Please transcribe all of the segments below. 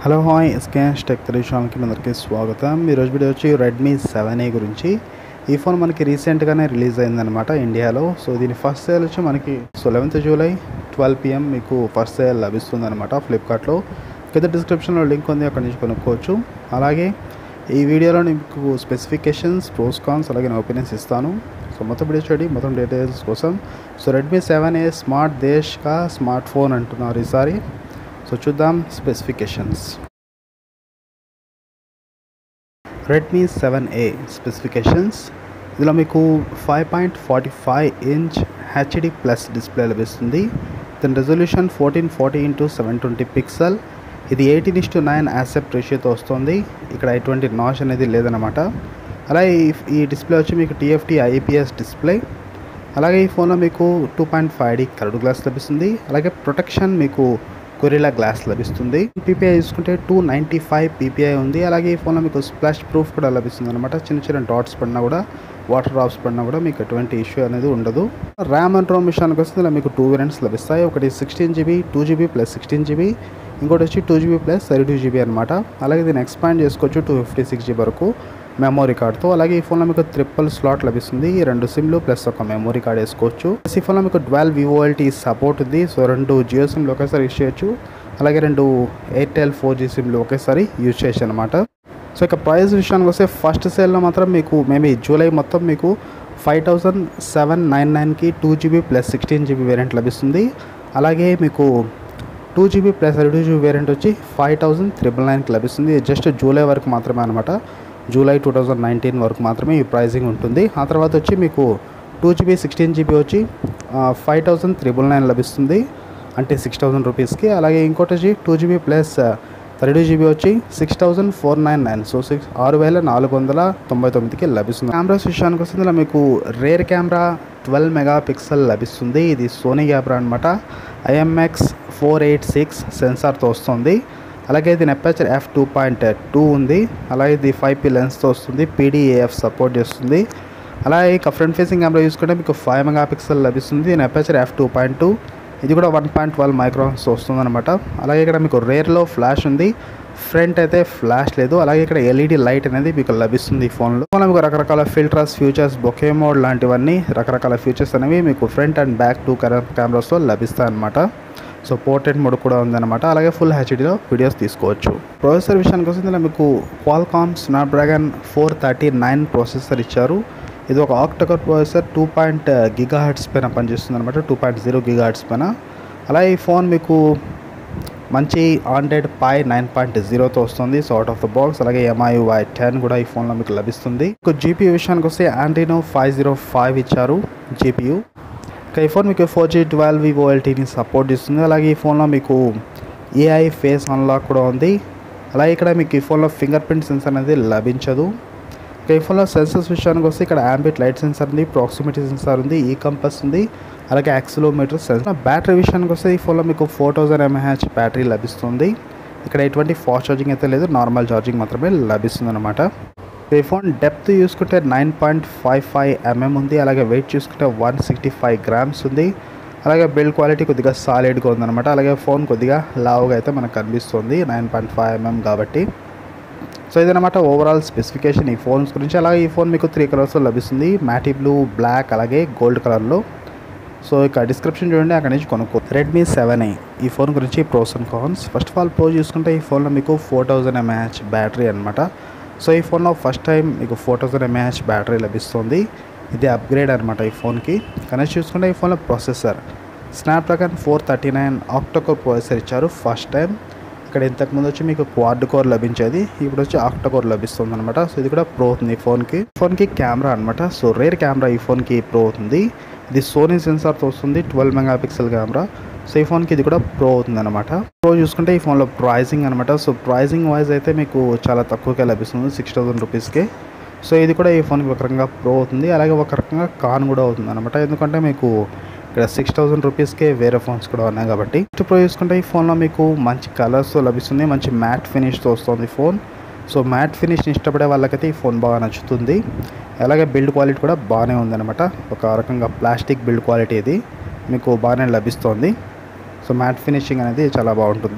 Hello hi SKS tech three ఛానల్కి మీ అందరికీ స్వాగతం ఈరోజు వీడియో వచ్చి రెడ్మీ సెవెన్ ఏ గురించి ఈ ఫోన్ మనకి రీసెంట్గానే రిలీజ్ అయిందనమాట ఇండియాలో సో దీని ఫస్ట్ సేల్ వచ్చి మనకి so eleventh July twelve PM మీకు ఫస్ట్ సేల్ లభిస్తుంది అనమాట ఫ్లిప్కార్ట్లో కింద డిస్క్రిప్షన్లో లింక్ ఉంది అక్కడి నుంచి కొనుక్కోవచ్చు అలాగే ఈ వీడియోలో మీకు స్పెసిఫికేషన్స్ ప్రోస్ కాన్స్ అలాగే నా ఒపీనియన్స్ ఇస్తాను సో మొత్తం వీడియో చూడండి మొత్తం డీటెయిల్స్ కోసం so Redmi seven A smart దేశ్ కా స్మార్ట్ ఫోన్ అంటున్నారు ఈసారి సో చూద్దాం specifications Redmi seven A specifications ఇందులో మీకు five point forty five inch HD plus display లభిస్తుంది దాని resolution fourteen forty into seven twenty pixel ఇది eighteen is to nine aspect రేషియోతో వస్తుంది ఇక్కడ ఎటువంటి నాష్ అనేది లేదనమాట అలాగే ఈ- ఈ డిస్ప్లే వచ్చి మీకు టీఎఫ్టీ ఐపీఎస్ డిస్ప్లే అలాగే ఈ ఫోన్లో మీకు two point five D colour glass లభిస్తుంది అలాగే ప్రొటెక్షన్ మీకు కొరిలా గ్లాస్ లభిస్తుంది పీపీఐ చూసుకుంటే టూ నైంటీ ఫైవ్ పీపీఐ ఉంది అలాగే ఈ ఫోన్లో మీకు స్ప్లాష్ ప్రూఫ్ కూడా లభిస్తుంది అనమాట చిన్న చిన్న డాట్స్ పడినా కూడా వాటర్ డ్రాప్స్ పడినా కూడా మీకు ఎటువంటి ఇష్యూ అనేది ఉండదు ర్యామ్ అండ్ రోమ్ విషయానికి వస్తే ఇలా మీకు టూ వేరియంట్స్ లభిస్తాయి ఒకటి sixteen GB two GB plus sixteen GB ఇంకోటి వచ్చి two GB plus thirty two GB అనమాట అలాగే దీన్ని ఎక్స్పాండ్ చేసుకోవచ్చు టూ ఫిఫ్టీ సిక్స్ జీబీ వరకు మెమొరీ కార్డ్తో అలాగే ఈ ఫోన్లో మీకు ట్రిపుల్ స్లాట్ లభిస్తుంది ఈ రెండు సిమ్లు ప్లస్ ఒక మెమొరీ కార్డ్ వేసుకోవచ్చు ఈ ఫోన్లో మీకు ట్వెల్వ్ వివోఎల్టీ సపోర్ట్ ఉంది సో రెండు జియో సిమ్లు ఒకేసారి యూజ్ చేయొచ్చు అలాగే రెండు ఎయిర్టెల్ ఫోర్ జీ సిమ్లు ఒకేసారి యూజ్ చేయొచ్చు అనమాట సో ఇక ప్రైస్ విషయానికి వస్తే ఫస్ట్ సేల్లో మాత్రం మీకు మేబీ జూలై మొత్తం మీకు ఫైవ్ థౌజండ్ సెవెన్ నైన్ నైన్కి two GB plus sixteen GB variant లభిస్తుంది అలాగే మీకు two GB plus two GB variant వచ్చి ఫైవ్ థౌజండ్ త్రిబుల్ నైన్కి లభిస్తుంది ఇది జస్ట్ జూలై వరకు మాత్రమే అనమాట జూలై టూ థౌజండ్ నైన్టీన్ వరకు మాత్రమే ఈ ప్రైజింగ్ ఉంటుంది ఆ తర్వాత వచ్చి మీకు టూ జీబీ సిక్స్టీన్ జీబీ వచ్చి ఫైవ్ థౌజండ్ త్రిబుల్ నైన్ లభిస్తుంది అంటే సిక్స్ థౌజండ్ రూపీస్కి అలాగే ఇంకోటి వచ్చి two GB plus thirty two GB వచ్చి six thousand four nine nine so six ఆరు వేల నాలుగు వందల తొంభై తొమ్మిదికి లభిస్తుంది కెమెరాస్ విషయానికి వస్తుంది ఇలా మీకు rear camera twelve megapixel లభిస్తుంది ఇది సోనీ కెమెరా అనమాట ఐఎంఎక్స్ ఫోర్ ఎయిట్ సిక్స్ సెన్సార్తో వస్తుంది అలాగే దీని aperture F two point two ఉంది అలాగే ఇది ఫైవ్ పి లెన్స్తో వస్తుంది పీడీఏఎఫ్ సపోర్ట్ చేస్తుంది అలాగే ఇక ఫ్రంట్ ఫేసింగ్ కెమెరా చూసుకుంటే మీకు ఫైవ్ మెగా పిక్సెల్ లభిస్తుంది దీని aperture F two point two ఇది కూడా వన్ పాయింట్ ట్వెల్వ్ మైక్రోన్స్ వస్తుంది అనమాట అలాగే ఇక్కడ మీకు రేర్లో ఫ్లాష్ ఉంది ఫ్రంట్ అయితే ఫ్లాష్ లేదు అలాగే ఇక్కడ ఎల్ఈడి లైట్ అనేది మీకు లభిస్తుంది ఈ ఫోన్లో ఫోన్లో మీకు రకరకాల ఫిల్టర్స్ ఫీచర్స్ బొకే మోడ్ లాంటివన్నీ రకరకాల ఫీచర్స్ అనేవి మీకు ఫ్రంట్ అండ్ బ్యాక్ టూ కెమెరాస్లో లభిస్తాయి అనమాట సో పోర్ట్రేట్ మోడ్ కూడా ఉందన్నమాట అలాగే ఫుల్ హెచ్డీలో వీడియోస్ తీసుకోవచ్చు ప్రాసెసర్ విషయానికి వస్తే ఇందులో మీకు Qualcomm Snapdragon four thirty nine processor ఇచ్చారు ఇది ఒక octa core processor two point gigahertz పైన పనిచేస్తుంది అనమాట two point zero gigahertz పైన అలాగే ఈ ఫోన్ మీకు మంచి ఆండ్రాయిడ్ పై నైన్ పాయింట్ జీరోతో వస్తుంది so out of the box అలాగే ఎంఐ వై టెన్ కూడా ఈ ఫోన్లో మీకు లభిస్తుంది మీకు జీపీయూ విషయానికి వస్తే ఆంటీనో ఫైవ్ జీరో ఫైవ్ ఇచ్చారు జీపీయూ ఇక ఈ ఫోన్ మీకు ఫోర్ జీ ట్వెల్వ్ వివో ఎల్టీని సపోర్ట్ ఇస్తుంది అలాగే ఈ ఫోన్లో మీకు ఏఐ ఫేస్ అన్లాక్ కూడా ఉంది అలాగే ఇక్కడ మీకు ఈ ఫోన్లో ఫింగర్ ప్రింట్ సెన్సర్ అనేది లభించదు ఇక ఈ ఫోన్లో సెన్సర్స్ విషయానికి వస్తే ఇక్కడ యాంబిట్ లైట్ సెన్సర్ ఉంది ప్రాక్సిమిటీ సెన్సార్ ఉంది ఈ కంపస్ ఉంది అలాగే యాక్సిలోమీటర్ సెన్సర్ బ్యాటరీ విషయానికి వస్తే ఈ ఫోన్లో మీకు ఫోర్ థౌజండ్ ఎంఏహెచ్ బ్యాటరీ లభిస్తుంది ఇక్కడ ఎటువంటి ఫాస్ట్ ఛార్జింగ్ అయితే లేదు నార్మల్ ఛార్జింగ్ మాత్రమే లభిస్తుంది అనమాట ఈ ఫోన్ డెప్త్ చూసుకుంటే nine point five five MM ఉంది అలాగే వెయిట్ చూసుకుంటే వన్ సిక్స్టీ ఫైవ్ గ్రామ్స్ ఉంది అలాగే బిల్డ్ క్వాలిటీ కొద్దిగా సాలిడ్గా ఉందన్నమాట అలాగే ఫోన్ కొద్దిగా లావుగా అయితే మనకు కనిపిస్తుంది నైన్ పాయింట్ ఫైవ్ ఎంఎం కాబట్టి సో ఇదనమాట ఓవరాల్ స్పెసిఫికేషన్ ఈ ఫోన్స్ గురించి అలాగే ఈ ఫోన్ మీకు త్రీ కలర్స్లో లభిస్తుంది మ్యాటీ బ్లూ బ్లాక్ అలాగే గోల్డ్ కలర్లో సో ఇక డిస్క్రిప్షన్ చూడండి అక్కడి నుంచి కొనుక్కో రెడ్మీ సెవెన్ ఐ ఈ ఫోన్ గురించి pros and cons first of all pro చూసుకుంటే ఈ ఫోన్లో మీకు ఫోర్ థౌజండ్ ఎంఏహెచ్ బ్యాటరీ అనమాట సో ఈ ఫోన్లో ఫస్ట్ టైం మీకు ఫోర్ థౌజండ్ ఎంఏహెచ్ బ్యాటరీ లభిస్తుంది ఇది అప్గ్రేడ్ అనమాట ఈ ఫోన్కి కనెక్ట్ చూసుకుంటే ఈ ఫోన్లో processor Snapdragon four thirty nine octa core processor ఇచ్చారు ఫస్ట్ టైం ఇక్కడ ఇంతకుముందు వచ్చి మీకు క్వాడ్ కోర్ లభించేది ఇప్పుడు వచ్చి ఆక్టోకోర్ లభిస్తుంది అనమాట సో ఇది కూడా ప్రో ఉంది ఈ ఫోన్కి ఫోన్కి కెమెరా అనమాట సో రేర్ కెమెరా ఈ ఫోన్కి ప్రో అవుతుంది ఇది సోనీ సెన్సార్తో వస్తుంది twelve megapixel camera so ఈ ఫోన్కి ఇది కూడా ప్రో అవుతుంది అనమాట ప్రో చూసుకుంటే ఈ ఫోన్లో ప్రైజింగ్ అనమాట సో ప్రైజింగ్ వైజ్ అయితే మీకు చాలా తక్కువకే లభిస్తుంది సిక్స్ థౌసండ్ రూపీస్కే సో ఇది కూడా ఈ ఫోన్కి ఒక రకంగా ప్రో అవుతుంది అలాగే ఒక రకంగా కాన్ కూడా అవుతుంది అనమాట ఎందుకంటే మీకు ఇక్కడ సిక్స్ థౌసండ్ రూపీస్కే వేరే ఫోన్స్ కూడా ఉన్నాయి కాబట్టి నెక్స్ట్ ప్రో చూసుకుంటే ఈ ఫోన్లో మీకు మంచి కలర్స్తో లభిస్తుంది మంచి మ్యాట్ ఫినిష్తో వస్తుంది ఫోన్ సో మ్యాట్ ఫినిష్ని ఇష్టపడే వాళ్ళకైతే ఈ ఫోన్ బాగా నచ్చుతుంది అలాగే బిల్డ్ క్వాలిటీ కూడా బాగానే ఉందన్నమాట ఒక రకంగా ప్లాస్టిక్ బిల్డ్ క్వాలిటీ ఇది మీకు బాగానే లభిస్తుంది సో మ్యాట్ ఫినిషింగ్ అనేది చాలా బాగుంటుంది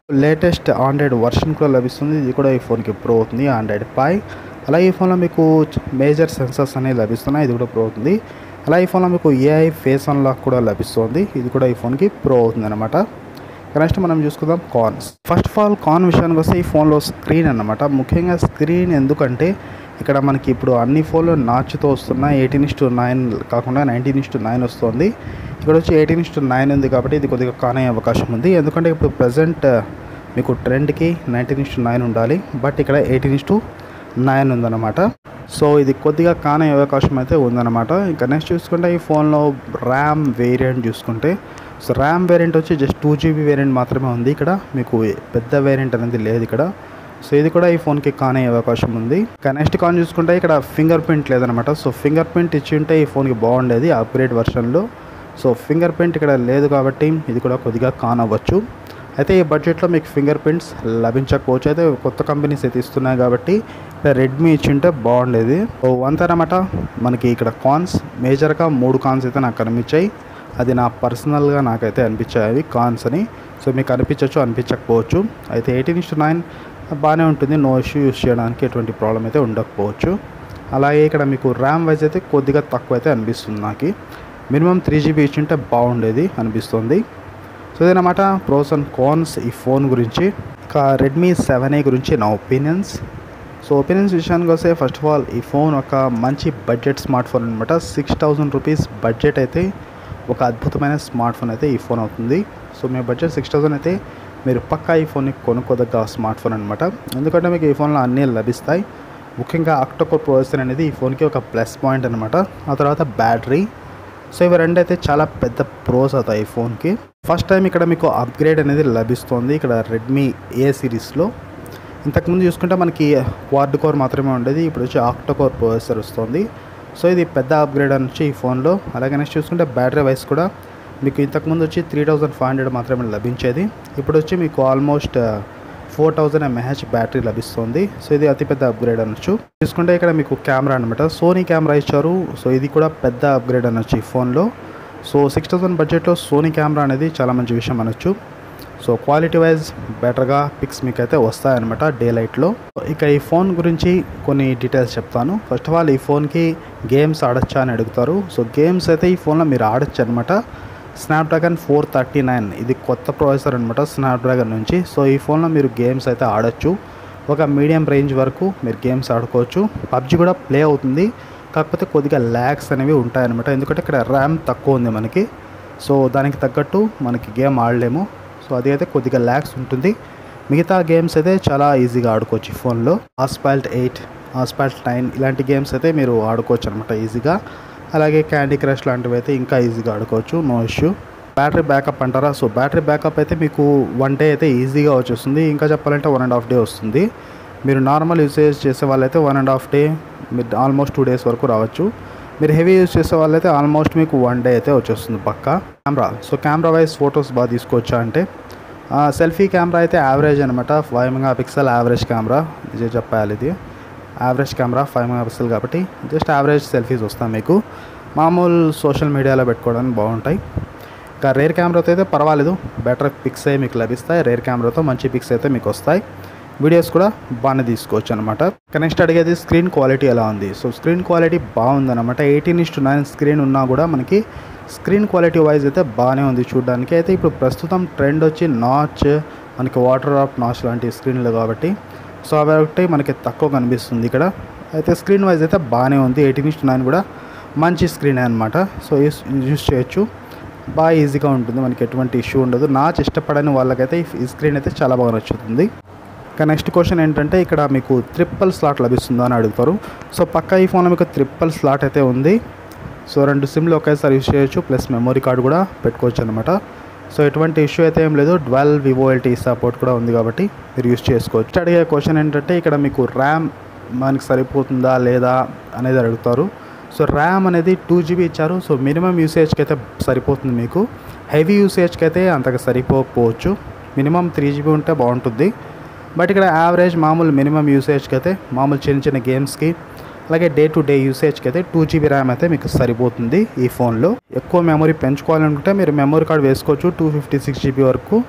లేటెస్ట్ ఆండ్రాయిడ్ వర్షన్ కూడా లభిస్తుంది ఇది కూడా ఈ ఫోన్కి ప్రో అవుతుంది ఆండ్రాయిడ్ పై అలాగే ఈ ఫోన్లో మీకు మేజర్ సెన్సర్స్ అనేవి లభిస్తున్నాయి ఇది కూడా ప్రో అవుతుంది అలాగే ఈ ఫోన్లో మీకు ఏఐ ఫేస్ అన్లాక్ కూడా లభిస్తుంది ఇది కూడా ఈ ఫోన్కి ప్రో అవుతుంది అనమాట నెక్స్ట్ మనం చూసుకుందాం cons first of all con విషయానికి వస్తే ఈ ఫోన్లో స్క్రీన్ అన్నమాట ముఖ్యంగా స్క్రీన్ ఎందుకంటే ఇక్కడ మనకి ఇప్పుడు అన్ని ఫోన్లు నాచ్తో వస్తున్నాయి ఎయిటీన్ ఇస్ టు నైన్ కాకుండా నైన్టీన్ ఇస్ టు నైన్ వస్తుంది ఇక్కడ వచ్చి ఎయిటీన్ ఇస్ టు నైన్ ఉంది కాబట్టి ఇది కొద్దిగా కాన్ అయ్యే అవకాశం ఉంది ఎందుకంటే ఇప్పుడు ప్రజెంట్ మీకు ట్రెండ్కి నైన్టీన్ ఇస్ టు నైన్ ఉండాలి బట్ ఇక్కడ ఎయిటీన్ ఇస్ టు నైన్ ఉందన్నమాట సో ఇది కొద్దిగా కానే అవకాశం అయితే ఉందన్నమాట ఇంకా నెక్స్ట్ చూసుకుంటే ఈ ఫోన్లో ర్యామ్ వేరియంట్ చూసుకుంటే సో ర్యామ్ వేరియంట్ వచ్చి జస్ట్ టూ జీబీ వేరియంట్ మాత్రమే ఉంది ఇక్కడ మీకు పెద్ద వేరియంట్ అనేది లేదు ఇక్కడ సో ఇది కూడా ఈ ఫోన్కి కానే అవకాశం ఉంది ఇంకా నెక్స్ట్ కాన్ చూసుకుంటే ఇక్కడ ఫింగర్ ప్రింట్ లేదనమాట సో ఫింగర్ ప్రింట్ ఇచ్చి ఉంటే ఈ ఫోన్కి బాగుండేది అప్గ్రేడ్ వర్షన్లో సో ఫింగర్ ప్రింట్ ఇక్కడ లేదు కాబట్టి ఇది కూడా కొద్దిగా కాన్ అవ్వచ్చు అయితే ఈ బడ్జెట్లో మీకు ఫింగర్ ప్రింట్స్ లభించకపోవచ్చు అయితే కొత్త కంపెనీస్ అయితే ఇస్తున్నాయి కాబట్టి ఇక్కడ రెడ్మీ ఇచ్చింటే బాగుండేది ఓ అంతేనమాట మనకి ఇక్కడ కాన్స్ మేజర్గా మూడు కాన్స్ అయితే నాకు కనిపించాయి అది నా పర్సనల్గా నాకైతే అనిపించాయి అవి కాన్స్ అని సో మీకు అనిపించవచ్చు అనిపించకపోవచ్చు అయితే ఎయిటీన్ ఇస్ నైన్ బాగానే ఉంటుంది నో ఇష్యూ యూస్ చేయడానికి ఎటువంటి ప్రాబ్లం అయితే ఉండకపోవచ్చు అలాగే ఇక్కడ మీకు ర్యామ్ వైజ్ అయితే కొద్దిగా తక్కువ అయితే అనిపిస్తుంది నాకు మినిమం త్రీ జీబీ ఇచ్చింటే బాగుండేది అనిపిస్తుంది సో ఇదన్నమాట ప్రోస్ అండ్ కాన్స్ ఈ ఫోన్ గురించి ఇంకా రెడ్మీ సెవెన్ ఏ గురించి నా ఒపీనియన్స్ సో ఒపీనియన్స్ విషయానికి వస్తే ఫస్ట్ ఆఫ్ ఆల్ ఈ ఫోన్ ఒక మంచి బడ్జెట్ స్మార్ట్ ఫోన్ అనమాట సిక్స్ థౌజండ్ రూపీస్ బడ్జెట్ అయితే ఒక అద్భుతమైన స్మార్ట్ ఫోన్ అయితే ఈ ఫోన్ అవుతుంది సో మీ బడ్జెట్ సిక్స్ థౌసండ్ అయితే మీరు పక్కా ఈ ఫోన్ని కొనుక్కోదగ్గ స్మార్ట్ ఫోన్ అనమాట ఎందుకంటే మీకు ఈ ఫోన్లో అన్నీ లభిస్తాయి ముఖ్యంగా అక్టోకోర్ ప్రాసెసర్ అనేది ఈ ఫోన్కి ఒక ప్లస్ పాయింట్ అనమాట ఆ తర్వాత బ్యాటరీ సో ఇవి రెండు అయితే చాలా పెద్ద ప్రోస్ అవుతాయి ఈ ఫోన్కి ఫస్ట్ టైం ఇక్కడ మీకు అప్గ్రేడ్ అనేది లభిస్తుంది ఇక్కడ రెడ్మీ ఏ సిరీస్లో ఇంతకుముందు చూసుకుంటే మనకి క్వాడ్ కోర్ మాత్రమే ఉండేది ఇప్పుడు వచ్చి ఆక్టోకోర్ ప్రాసెసర్ వస్తుంది సో ఇది పెద్ద అప్గ్రేడ్ అని వచ్చి ఈ ఫోన్లో అలాగే నెక్స్ట్ చూసుకుంటే బ్యాటరీ వైస్ కూడా మీకు ఇంతకుముందు వచ్చి త్రీ థౌజండ్ ఫైవ్ హండ్రెడ్ మాత్రమే లభించేది ఇప్పుడు వచ్చి మీకు almost four thousand mAh battery లభిస్తుంది సో ఇది అతిపెద్ద అప్గ్రేడ్ అనొచ్చు చూసుకుంటే ఇక్కడ మీకు కెమెరా అనమాట సోనీ కెమెరా ఇచ్చారు సో ఇది కూడా పెద్ద అప్గ్రేడ్ అనొచ్చు ఈ ఫోన్లో సో సిక్స్ థౌసండ్ బడ్జెట్లో సోనీ కెమెరా అనేది చాలా మంచి విషయం అనొచ్చు సో క్వాలిటీ వైజ్ బెటర్గా పిక్స్ మీకు అయితే వస్తాయన్నమాట డే లైట్లో ఇక ఈ ఫోన్ గురించి కొన్ని డీటెయిల్స్ చెప్తాను ఫస్ట్ ఆఫ్ ఆల్ ఈ ఫోన్కి గేమ్స్ ఆడొచ్చా అని అడుగుతారు సో గేమ్స్ అయితే ఈ ఫోన్లో మీరు ఆడొచ్చు అనమాట స్నాప్డ్రాగన్ ఫోర్ థర్టీ నైన్ ఇది కొత్త ప్రాసెసర్ అనమాట స్నాప్డ్రాగన్ నుంచి సో ఈ ఫోన్లో మీరు గేమ్స్ అయితే ఆడొచ్చు ఒక మీడియం రేంజ్ వరకు మీరు గేమ్స్ ఆడుకోవచ్చు పబ్జి కూడా ప్లే అవుతుంది కాకపోతే కొద్దిగా ల్యాగ్స్ అనేవి ఉంటాయన్నమాట ఎందుకంటే ఇక్కడ ర్యామ్ తక్కువ ఉంది మనకి సో దానికి తగ్గట్టు మనకి గేమ్ ఆడలేము సో అది అయితే కొద్దిగా ల్యాగ్స్ ఉంటుంది మిగతా గేమ్స్ అయితే చాలా ఈజీగా ఆడుకోవచ్చు ఈ ఫోన్లో ఆస్పాల్ట్ ఎయిట్ ఆస్పాల్ట్ నైన్ ఇలాంటి గేమ్స్ అయితే మీరు ఆడుకోవచ్చు అనమాట ఈజీగా అలాగే క్యాండీ క్రష్ లాంటివి అయితే ఇంకా ఈజీగా ఆడుకోవచ్చు నో ఇష్యూ బ్యాటరీ బ్యాకప్ అంటారా సో బ్యాటరీ బ్యాకప్ అయితే మీకు వన్ డే అయితే ఈజీగా వచ్చేస్తుంది ఇంకా చెప్పాలంటే వన్ అండ్ హాఫ్ డే వస్తుంది మీరు నార్మల్ యూసేజ్ చేసే వాళ్ళైతే వన్ అండ్ హాఫ్ డే మీరు ఆల్మోస్ట్ టూ డేస్ వరకు రావచ్చు మీరు హెవీ యూజ్ చేసే వాళ్ళైతే ఆల్మోస్ట్ మీకు వన్ డే అయితే వచ్చేస్తుంది పక్కా camera so camera wise photos బాగా తీసుకోవచ్చా అంటే సెల్ఫీ కెమెరా అయితే యావరేజ్ అనమాట five megapixel average camera ఇది చెప్పాలి ఇది average camera five megapixel కాబట్టి జస్ట్ యావరేజ్ సెల్ఫీస్ వస్తాయి మీకు మామూలు సోషల్ మీడియాలో పెట్టుకోవడానికి బాగుంటాయి ఇంకా రేర్ కెమెరాతో అయితే పర్వాలేదు బెటర్ పిక్స్ అయితే మీకు లభిస్తాయి రేర్ కెమెరాతో మంచి పిక్స్ అయితే మీకు వస్తాయి వీడియోస్ కూడా బాగానే తీసుకోవచ్చు అనమాట నెక్స్ట్ అడిగేది స్క్రీన్ క్వాలిటీ ఎలా ఉంది సో స్క్రీన్ క్వాలిటీ బాగుందన్నమాట eighteen is to nine screen ఉన్నా కూడా మనకి స్క్రీన్ క్వాలిటీ వైజ్ అయితే బాగానే ఉంది చూడడానికి అయితే ఇప్పుడు ప్రస్తుతం ట్రెండ్ వచ్చి నాచ్ మనకి వాటర్ ఆఫ్ నాచ్ లాంటి స్క్రీన్లు కాబట్టి సో అవి ఒకటి మనకి తక్కువ కనిపిస్తుంది ఇక్కడ అయితే స్క్రీన్ వైజ్ అయితే బాగానే ఉంది ఎయిటీన్ ఇస్ టు నైన్ కూడా మంచి స్క్రీన్ అనమాట సో యూస్ యూస్ చేయొచ్చు బాగా ఈజీగా ఉంటుంది మనకి ఎటువంటి ఇష్యూ ఉండదు నాచ్ ఇష్టపడని వాళ్ళకైతే ఈ స్క్రీన్ అయితే చాలా బాగా నచ్చుతుంది ఇంకా నెక్స్ట్ క్వశ్చన్ ఏంటంటే ఇక్కడ మీకు ట్రిపుల్ స్లాట్ లభిస్తుందా అని అడుగుతారు సో పక్క ఈ ఫోన్లో మీకు ట్రిపుల్ స్లాట్ అయితే ఉంది సో రెండు సిమ్లు ఒకేసారి యూస్ చేయొచ్చు ప్లస్ మెమరీ కార్డు కూడా పెట్టుకోవచ్చు అనమాట సో ఎటువంటి ఇష్యూ అయితే ఏం లేదు ట్వెల్వ్ వివో ఎల్టీ సపోర్ట్ కూడా ఉంది కాబట్టి మీరు యూస్ చేసుకోవచ్చు అడిగే క్వశ్చన్ ఏంటంటే ఇక్కడ మీకు ర్యామ్ మనకి సరిపోతుందా లేదా అనేది అడుగుతారు సో ర్యామ్ అనేది టూ జీబీ ఇచ్చారు సో మినిమం యూసేజ్కి అయితే సరిపోతుంది మీకు హెవీ యూసేజ్కి అయితే అంతగా సరిపోకపోవచ్చు మినిమం త్రీ జీబీ ఉంటే బాగుంటుంది బట్ ఇక్కడ యావరేజ్ మామూలు మినిమం యూసేజ్కి అయితే మామూలు చిన్న చిన్న గేమ్స్కి అలాగే డే టు డే యూసేజ్కి అయితే టూ జీబీ ర్యామ్ అయితే మీకు సరిపోతుంది ఈ ఫోన్లో ఎక్కువ మెమరీ పెంచుకోవాలనుకుంటే మీరు మెమరీ కార్డ్ వేసుకోవచ్చు టూ ఫిఫ్టీ సిక్స్ జీబీ వరకు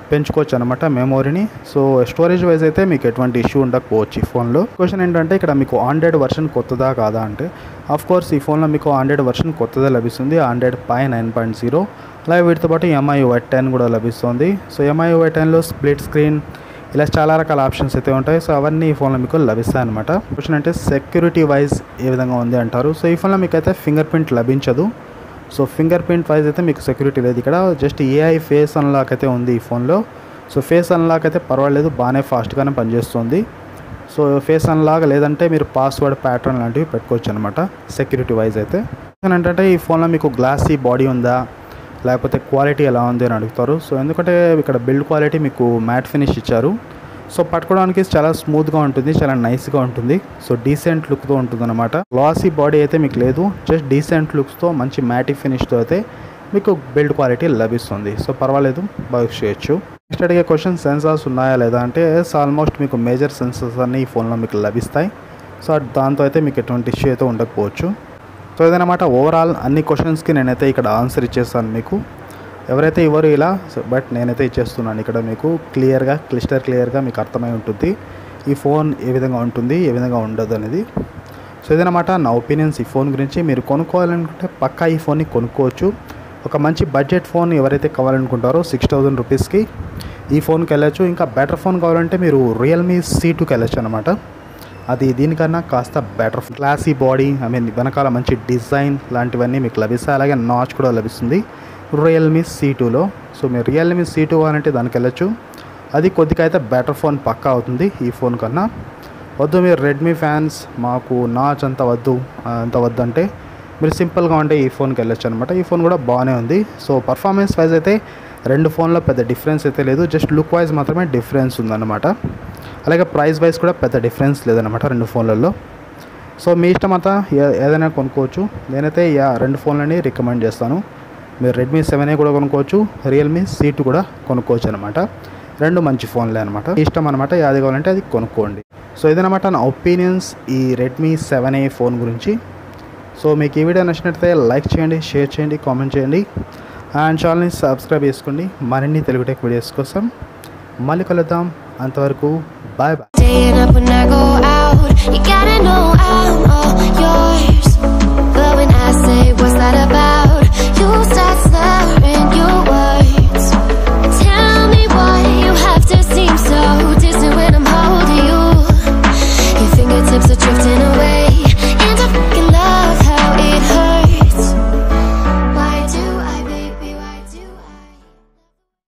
పెంచుకోవచ్చు అనమాట మెమొరీని సో స్టోరేజ్ వైజ్ అయితే మీకు ఎటువంటి ఇష్యూ ఉండకపోవచ్చు ఈ ఫోన్లో క్వశ్చన్ ఏంటంటే ఇక్కడ మీకు ఆండ్రాయిడ్ వర్షన్ కొత్తదా కాదా అంటే ఆఫ్ కోర్స్ ఈ ఫోన్లో మీకు ఆండ్రాయిడ్ వర్షన్ కొత్తదే లభిస్తుంది Android pie nine point zero అలాగే వీటితో పాటు ఎంఐ వై టెన్ కూడా లభిస్తుంది సో ఎంఐ వై టెన్లో స్ప్లిట్ స్క్రీన్ ఇలా చాలా రకాల ఆప్షన్స్ అయితే ఉంటాయి సో అవన్నీ ఈ ఫోన్లో మీకు లభిస్తాయి అనమాట క్వశ్చన్ అంటే సెక్యూరిటీ వైజ్ ఏ విధంగా ఉంది అంటారు సో ఈ ఫోన్లో మీకు అయితే ఫింగర్ ప్రింట్ లభించదు సో ఫింగర్ ప్రింట్ వైజ్ అయితే మీకు సెక్యూరిటీ లేదు ఇక్కడ జస్ట్ ఏఐ ఫేస్ అన్లాక్ అయితే ఉంది ఈ ఫోన్లో సో ఫేస్ అన్లాక్ అయితే పర్వాలేదు బాగానే ఫాస్ట్గానే పనిచేస్తుంది సో ఫేస్ అన్లాక్ లేదంటే మీరు పాస్వర్డ్ ప్యాటర్న్ లాంటివి పెట్టుకోవచ్చు అనమాట సెక్యూరిటీ వైజ్ అయితే ఏంటంటే ఈ ఫోన్లో మీకు గ్లాసీ బాడీ ఉందా లేకపోతే క్వాలిటీ ఎలా ఉంది అని అడుగుతారు సో ఎందుకంటే ఇక్కడ బిల్డ్ క్వాలిటీ మీకు మ్యాట్ ఫినిష్ ఇచ్చారు సో పట్టుకోవడానికి చాలా స్మూత్గా ఉంటుంది చాలా నైస్గా ఉంటుంది సో డీసెంట్ లుక్తో ఉంటుంది అనమాట గ్లాసీ బాడీ అయితే మీకు లేదు జస్ట్ డీసెంట్ లుక్స్తో మంచి మ్యాటి ఫినిష్తో అయితే మీకు బిల్డ్ క్వాలిటీ లభిస్తుంది సో పర్వాలేదు బాగా యూస్ చేయొచ్చు నెక్స్ట్ అడిగే క్వశ్చన్ సెన్సార్స్ ఉన్నాయా లేదా అంటే ఆల్మోస్ట్ మీకు మేజర్ సెన్సార్స్ అన్ని ఈ ఫోన్లో మీకు లభిస్తాయి సో దాంతో అయితే మీకు ఎటువంటి ఇష్యూ అయితే ఉండకపోవచ్చు సో ఇదనమాట ఓవరాల్ అన్ని క్వశ్చన్స్కి నేనైతే ఇక్కడ ఆన్సర్ ఇచ్చేస్తాను మీకు ఎవరైతే ఇవ్వరు ఇలా బట్ నేనైతే ఇచ్చేస్తున్నాను ఇక్కడ మీకు క్లియర్గా క్లిస్టర్ క్లియర్గా మీకు అర్థమై ఉంటుంది ఈ ఫోన్ ఏ విధంగా ఉంటుంది ఏ విధంగా ఉండదు అనేది సో ఇదనమాట నా ఒపీనియన్స్ ఈ ఫోన్ గురించి మీరు కొనుక్కోవాలనుకుంటే పక్కా ఈ ఫోన్ని కొనుక్కోవచ్చు ఒక మంచి బడ్జెట్ ఫోన్ ఎవరైతే కావాలనుకుంటారో సిక్స్ థౌజండ్ రూపీస్కి ఈ ఫోన్కి వెళ్ళచ్చు ఇంకా బెటర్ ఫోన్ కావాలంటే మీరు రియల్మీ సీ టూకి వెళ్ళచ్చు అనమాట అది దీనికన్నా కాస్త better classy body I mean వెనకాల మంచి డిజైన్ లాంటివన్నీ మీకు లభిస్తాయి అలాగే నాచ్ కూడా లభిస్తుంది రియల్మీ సీ టూలో సో మీరు రియల్మీ సీ టూ అంటే దానికి వెళ్ళచ్చు అది కొద్దిగా అయితే బెటర్ ఫోన్ పక్కా అవుతుంది ఈ ఫోన్ కన్నా వద్దు మీరు రెడ్మీ ఫ్యాన్స్ మాకు నాచ్ అంత వద్దు అంత వద్దు అంటే మీరు సింపుల్గా ఉంటే ఈ ఫోన్కి వెళ్ళొచ్చు అనమాట ఈ ఫోన్ కూడా బాగానే ఉంది సో పర్ఫార్మెన్స్ వైజ్ అయితే రెండు ఫోన్లో పెద్ద డిఫరెన్స్ అయితే లేదు జస్ట్ లుక్ వైజ్ మాత్రమే డిఫరెన్స్ ఉందన్నమాట అలాగే ప్రైస్ వైజ్ కూడా పెద్ద డిఫరెన్స్ లేదనమాట రెండు ఫోన్లలో సో మీ ఇష్టం అంతా ఏ- ఏదైనా కొనుక్కోవచ్చు నేనైతే యా రెండు ఫోన్లని రికమెండ్ చేస్తాను మీరు రెడ్మీ సెవెన్ ఏ కూడా కొనుక్కోవచ్చు రియల్మీ సీ టూ కూడా కొనుక్కోవచ్చు అనమాట రెండు మంచి ఫోన్లే అనమాట ఇష్టం అనమాట ఏది కావాలంటే అది కొనుక్కోండి సో ఇదనమాట నా ఒపీనియన్స్ ఈ రెడ్మీ సెవెన్ ఏ ఫోన్ గురించి సో మీకు ఈ వీడియో నచ్చినట్లయితే లైక్ చేయండి షేర్ చేయండి కామెంట్ చేయండి అండ్ ఛానల్ని సబ్స్క్రైబ్ చేసుకోండి మరిన్ని తెలుగు టెక్ వీడియోస్ కోసం మళ్ళీ కలుద్దాం అంతవరకు bye bye Staying up when I go out. You gotta